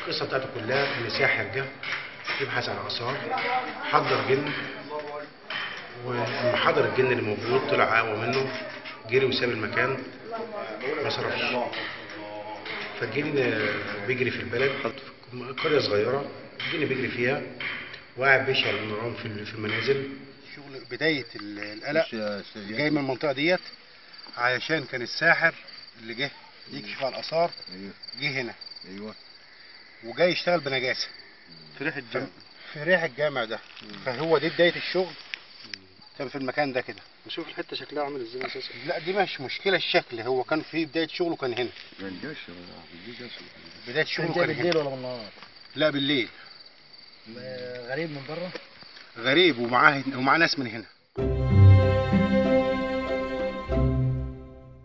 القصه بتاعته كلها ان ساحر جه يبحث عن اثار حضر جن ولما حضر الجن اللي موجود طلع اقوى منه جري وساب المكان ما صرفش فالجن بيجري في البلد قريه صغيره الجن بيجري فيها وقاعد بيشعل النيران في في المنازل شغل بدايه القلق جاي من المنطقه ديت علشان كان الساحر اللي جه يكشف على الاثار ايوه جه هنا ايوه وجاي يشتغل بنجاسه في ريحه في في ريح الجامع ده فهو دي بدايه الشغل كان في المكان ده كده نشوف الحته شكلها عامل ازاي اساسا لا دي مش مشكله الشكل هو كان في بدايه شغله كان هنا جنجش جنجش بدايه شغله كان كان بالليل هنا ولا بالنهار؟ لا بالليل م- غريب من بره غريب ومعاه ومعاه ناس من هنا